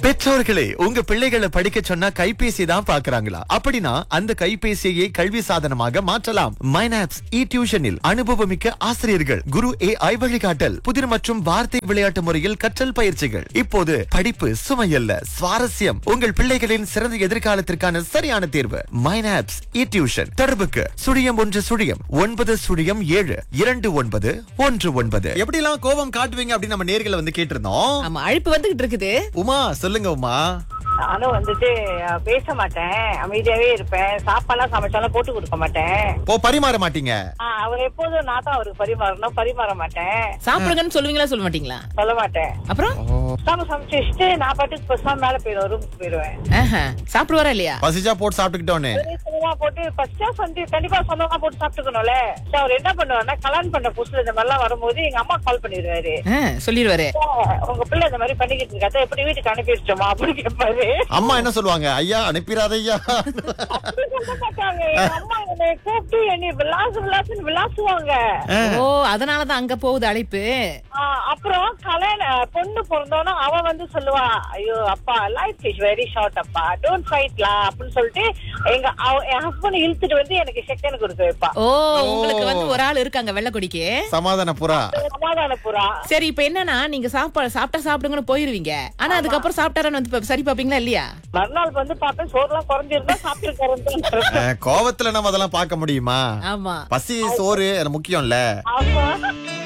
பெற்றோர்களே உங்க பிள்ளைகளை படிக்க சொன்னா கைபேசி தான் பாக்குறாங்களா அப்படின்னா அந்த கைபேசியை கல்வி சாதனமாக மாற்றலாம் மைனாப்ஸ் இ டியூஷனில் அனுபவமிக்க ஆசிரியர்கள் குரு ஏ ஐ வழிகாட்டல் புதிர் மற்றும் வார்த்தை விளையாட்டு முறையில் கற்றல் பயிற்சிகள் இப்போது படிப்பு சுமையல்ல சுவாரஸ்யம் உங்கள் பிள்ளைகளின் சிறந்த எதிர்காலத்திற்கான சரியான தேர்வு மைனாப்ஸ் இ டியூஷன் தொடர்புக்கு சுழியம் ஒன்று சுழியம் ஒன்பது சுழியம் ஏழு இரண்டு ஒன்பது ஒன்று ஒன்பது எப்படி எல்லாம் கோபம் காட்டுவீங்க அப்படின்னு நம்ம நேர்களை வந்து கேட்டிருந்தோம் ஆமா அழைப்பு வந்துகிட்டு இருக்குது உமா சொல்லுங்க உமா நானும் வந்துட்டு அஹ், பேச மாட்டேன் அமைதியாவே இருப்பேன் சாப்பாடுலாம் சமைச்சாலும் போட்டு கொடுக்க மாட்டேன் ஓ பரிமாற மாட்டீங்க ஆஹ், அவர் எப்போதும் நான் தான் அவருக்கு பரிமாறணும் பரிமாற மாட்டேன் சாப்பிடுங்கன்னு சொல்லுவீங்களா சொல்ல மாட்டீங்களா சொல்ல மாட்டேன் அப்புறம் சாம சமைச்சு வச்சுட்டு நான் பாட்டுக்கு பசங்க மேல போயிடுவேன் ரூமுக்கு போயிடுவேன் ஆஹா, சாப்பிடுவாரா இல்லையா பசிச்சா போட்டு சாப்பிட்டுக்கிட்டோன்னு ஒரே சொந்தமா போட்டு ஃபர்ஸ்டா வந்து கண்டிப்பா சொந்தமா போட்டு சாப்பிட்டுக்கணும்ல சரி, அவர் என்ன பண்ணுவாருன்னா கல்யாணம் பண்ண புதுசுல இந்த மாதிரிலாம் வரும்போது எங்க அம்மா கால் பண்ணிடுவாரு ஆ, சொல்லிடுவாரு உங்க பிள்ளை இந்த மாதிரி பண்ணிக்கிட்டு இருக்காத எப்படி வீட்டுக்கு அனுப்பி வச்சோமா அப்படின்னு கேட்பாரு அம்மா என்ன சொல்லுவாங்க ஐயா அனுப்பிடாத ஐயா அப்படி சொல்ல மாட்டாங்க எங்க அம்மா என்னை கூப்பிட்டு என்னை விளாசு விளாசுன்னு விளாசுவாங்க ஓ அதனாலதான் அங்க போகுது அழைப்பு ஆ, அப்புறம் கல்யாண பொண்ணு பிறந்தோன்னா அவ வந்து சொல்லுவா ஐயோ அப்பா லைஃப் இஸ் வெரி ஷார்ட் அப்பா டோன்ட் ஃபைட்லா அப்படின்னு சொல்லிட்டு எங்க அவ- என் ஹஸ்பண்ட் இழுத்துட்டு வந்து எனக்கு செக்கன் கொடுக்க வைப்பா ஓ உங்களுக்கு வந்து ஒரு ஆள் இருக்காங்க வெள்ளக்கொடிக்கு சமாதான புறா சமாதான புறா சரி இப்ப என்னன்னா நீங்க சாப்பாடு சாப்பிட்டா சாப்பிடுங்கன்னு போயிருவீங்க ஆனா அதுக்கப்புறம் சாப்பிட்டாரான்னு வந்து இப்ப சரி பாப்பீங்களா இல்லையா மறுநாள் வந்து பார்த்தேன் சோறுலாம் குறைஞ்சிருந்தா சாப்பிட்டு அஹ், கோவத்துல நம்ம அதெல்லாம் பார்க்க முடியுமா ஆமா பசி சோறு அது முக்கியம்ல ஆமா